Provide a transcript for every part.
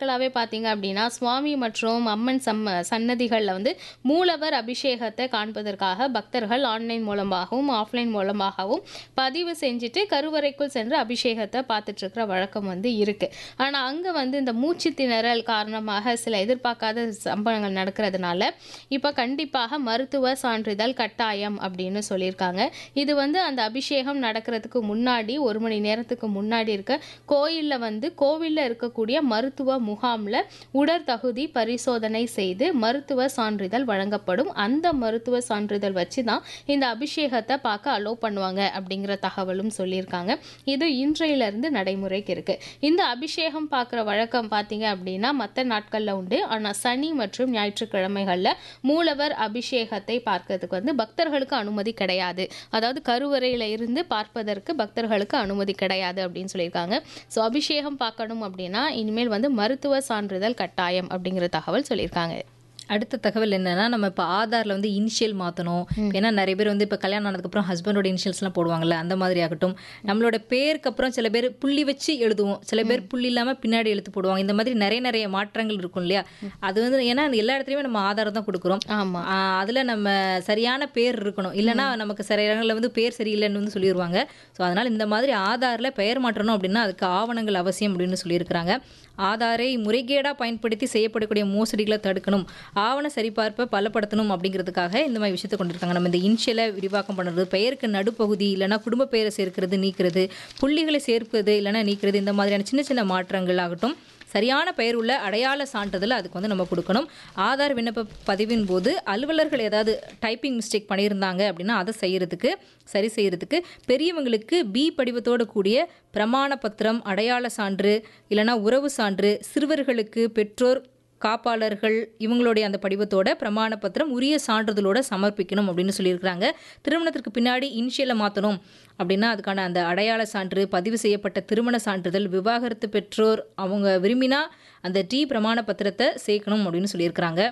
நாட்களாகவே பார்த்தீங்க அப்படின்னா சுவாமி மற்றும் அம்மன் சம்ம சன்னதிகளில் வந்து மூலவர் அபிஷேகத்தை காண்பதற்காக பக்தர்கள் ஆன்லைன் மூலமாகவும் ஆஃப்லைன் மூலமாகவும் பதிவு செஞ்சுட்டு கருவறைக்குள் சென்று அபிஷேகத்தை பார்த்துட்டு இருக்கிற வழக்கம் வந்து இருக்கு ஆனால் அங்கே வந்து இந்த மூச்சு திணறல் காரணமாக சில எதிர்பார்க்காத சம்பவங்கள் நடக்கிறதுனால இப்போ கண்டிப்பாக மருத்துவ சான்றிதழ் கட்டாயம் அப்படின்னு சொல்லியிருக்காங்க இது வந்து அந்த அபிஷேகம் நடக்கிறதுக்கு முன்னாடி ஒரு மணி நேரத்துக்கு முன்னாடி இருக்க கோயிலில் வந்து கோவிலில் இருக்கக்கூடிய மருத்துவ முகாமில் உடற்தகுதி பரிசோதனை செய்து மருத்துவ சான்றிதழ் வழங்கப்படும் அந்த மருத்துவ சான்றிதழ் வச்சு தான் இந்த அபிஷேகத்தை பார்க்க அலோவ் பண்ணுவாங்க அப்படிங்கிற தகவலும் சொல்லியிருக்காங்க இது இன்றையிலிருந்து நடைமுறைக்கு இருக்கு இந்த அபிஷேகம் பார்க்குற வழக்கம் பார்த்தீங்க அப்படின்னா மற்ற நாட்களில் உண்டு ஆனால் சனி மற்றும் ஞாயிற்றுக்கிழமைகளில் மூலவர் அபிஷேகத்தை பார்க்கறதுக்கு வந்து பக்தர்களுக்கு அனுமதி கிடையாது அதாவது கருவறையில் இருந்து பார்ப்பதற்கு பக்தர்களுக்கு அனுமதி கிடையாது அப்படின்னு சொல்லியிருக்காங்க ஸோ அபிஷேகம் பார்க்கணும் அப்படின்னா இனிமேல் வந்து மருத்துவ சான்றிதழ் கட்டாயம் அப்படிங்கிற தகவல் சொல்லியிருக்காங்க அடுத்த தகவல் என்னன்னா நம்ம இப்போ ஆதாரில் வந்து இனிஷியல் மாற்றணும் ஏன்னா நிறைய பேர் வந்து இப்போ கல்யாணம் ஆனதுக்கப்புறம் ஹஸ்பண்டோட இனிஷியல்ஸ்லாம் போடுவாங்கல்ல அந்த மாதிரி ஆகட்டும் நம்மளோட பேருக்கு அப்புறம் சில பேர் புள்ளி வச்சு எழுதுவோம் சில பேர் புள்ளி இல்லாமல் பின்னாடி எழுத்து போடுவாங்க இந்த மாதிரி நிறைய நிறைய மாற்றங்கள் இருக்கும் இல்லையா அது வந்து ஏன்னா எல்லா இடத்துலையுமே நம்ம ஆதாரம் தான் கொடுக்குறோம் ஆமாம் ஆஹ் அதுல நம்ம சரியான பேர் இருக்கணும் இல்லைன்னா நமக்கு சில இடங்களில் வந்து பேர் சரியில்லைன்னு வந்து சொல்லிடுவாங்க ஸோ அதனால் இந்த மாதிரி ஆதாரில் பெயர் மாற்றணும் அப்படின்னா அதுக்கு ஆவணங்கள் அவசியம் அப்படின்னு சொல்லியிருக்கிறாங்க ஆதாரை முறைகேடாக பயன்படுத்தி செய்யப்படக்கூடிய மோசடிகளை தடுக்கணும் ஆவண சரிபார்ப்பை பலப்படுத்தணும் அப்படிங்கிறதுக்காக இந்த மாதிரி விஷயத்தை கொண்டிருக்காங்க நம்ம இந்த இன்ஷியலை விரிவாக்கம் பண்ணுறது பெயருக்கு நடுப்பகுதி இல்லைன்னா குடும்ப பெயரை சேர்க்கிறது நீக்கிறது புள்ளிகளை சேர்ப்பது இல்லைன்னா நீக்கிறது இந்த மாதிரியான சின்ன சின்ன மாற்றங்கள் ஆகட்டும் சரியான பெயர் உள்ள அடையாள சான்றிதழ் அதுக்கு வந்து நம்ம கொடுக்கணும் ஆதார் விண்ணப்ப பதிவின் போது அலுவலர்கள் ஏதாவது டைப்பிங் மிஸ்டேக் பண்ணியிருந்தாங்க அப்படின்னா அதை செய்யறதுக்கு சரி செய்யறதுக்கு பெரியவங்களுக்கு பி படிவத்தோடு கூடிய பிரமாண பத்திரம் அடையாள சான்று இல்லைன்னா உறவு சான்று சிறுவர்களுக்கு பெற்றோர் காப்பாளர்கள் இவங்களுடைய அந்த படிவத்தோட பிரமாண பத்திரம் உரிய சான்றிதழோட சமர்ப்பிக்கணும் அப்படின்னு சொல்லியிருக்கிறாங்க திருமணத்திற்கு பின்னாடி இனிஷியலை மாற்றணும் அப்படின்னா அதுக்கான அந்த அடையாள சான்று பதிவு செய்யப்பட்ட திருமண சான்றிதழ் விவாகரத்து பெற்றோர் அவங்க விரும்பினா அந்த டி பிரமாண பத்திரத்தை சேர்க்கணும் அப்படின்னு சொல்லியிருக்கிறாங்க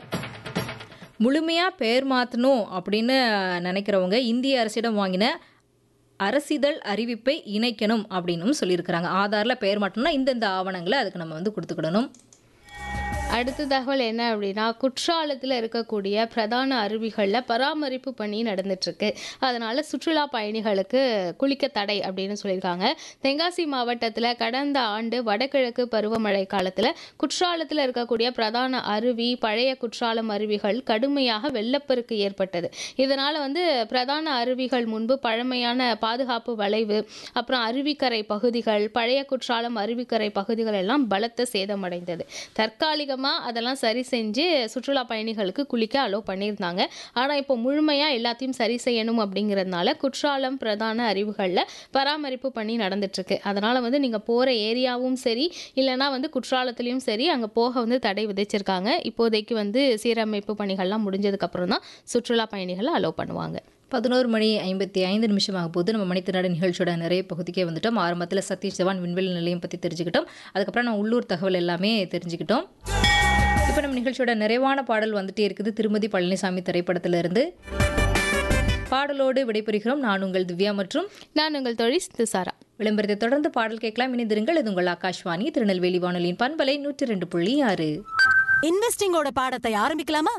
முழுமையாக பெயர் மாற்றணும் அப்படின்னு நினைக்கிறவங்க இந்திய அரசிடம் வாங்கின அரசிதழ் அறிவிப்பை இணைக்கணும் அப்படின்னும் சொல்லியிருக்கிறாங்க ஆதாரில் பெயர் மாற்றணும்னா இந்தந்த ஆவணங்களை அதுக்கு நம்ம வந்து கொடுத்துக்கிடணும் அடுத்த தகவல் என்ன அப்படின்னா குற்றாலத்தில் இருக்கக்கூடிய பிரதான அருவிகளில் பராமரிப்பு பணி நடந்துட்டுருக்கு அதனால் சுற்றுலா பயணிகளுக்கு குளிக்க தடை அப்படின்னு சொல்லியிருக்காங்க தென்காசி மாவட்டத்தில் கடந்த ஆண்டு வடகிழக்கு பருவமழை காலத்தில் குற்றாலத்தில் இருக்கக்கூடிய பிரதான அருவி பழைய குற்றாலம் அருவிகள் கடுமையாக வெள்ளப்பெருக்கு ஏற்பட்டது இதனால் வந்து பிரதான அருவிகள் முன்பு பழமையான பாதுகாப்பு வளைவு அப்புறம் அருவிக்கரை பகுதிகள் பழைய குற்றாலம் அருவிக்கரை பகுதிகள் எல்லாம் பலத்த சேதமடைந்தது தற்காலிகமாக அதெல்லாம் சரி செஞ்சு சுற்றுலா பயணிகளுக்கு குளிக்க அலோவ் பண்ணியிருந்தாங்க ஆனால் இப்போ முழுமையாக எல்லாத்தையும் சரி செய்யணும் அப்படிங்கிறதுனால குற்றாலம் பிரதான அருவிகளில் பராமரிப்பு பணி நடந்துட்டுருக்கு அதனால் வந்து நீங்கள் போகிற ஏரியாவும் சரி இல்லைனா வந்து குற்றாலத்துலேயும் சரி அங்கே போக வந்து தடை விதிச்சிருக்காங்க இப்போதைக்கு வந்து சீரமைப்பு பணிகள்லாம் முடிஞ்சதுக்கப்புறம் தான் சுற்றுலா பயணிகளை அலோவ் பண்ணுவாங்க பதினோரு மணி ஐம்பத்தி ஐந்து நிமிஷம் ஆக போது நம்ம மணித்திராட நிகழ்ச்சியோட நிறைய பகுதிக்கே வந்துட்டோம் ஆரம்பத்தில் சதீஷ் ஜவான் விண்வெளி நிலையம் பற்றி தெரிஞ்சுக்கிட்டோம் அதுக்கப்புறம் நம்ம உள்ளூர் தகவல் எல்லாமே தெரிஞ்சுக்கிட்டோம் இப்போ நம்ம நிகழ்ச்சியோட நிறைவான பாடல் வந்துட்டே இருக்குது திருமதி பழனிசாமி திரைப்படத்திலிருந்து பாடலோடு விடைபெறுகிறோம் நான் உங்கள் திவ்யா மற்றும் நான் உங்கள் தொழில் துசாரா விளம்பரத்தை தொடர்ந்து பாடல் கேட்கலாம் இணைந்திருங்கள் இது உங்கள் ஆகாஷ்வாணி திருநெல்வேலி வானொலியின் பண்பலை நூற்றி ரெண்டு புள்ளி ஆறு இன்வெஸ்டிங்கோட பாடத்தை ஆரம்பிக்கலாமா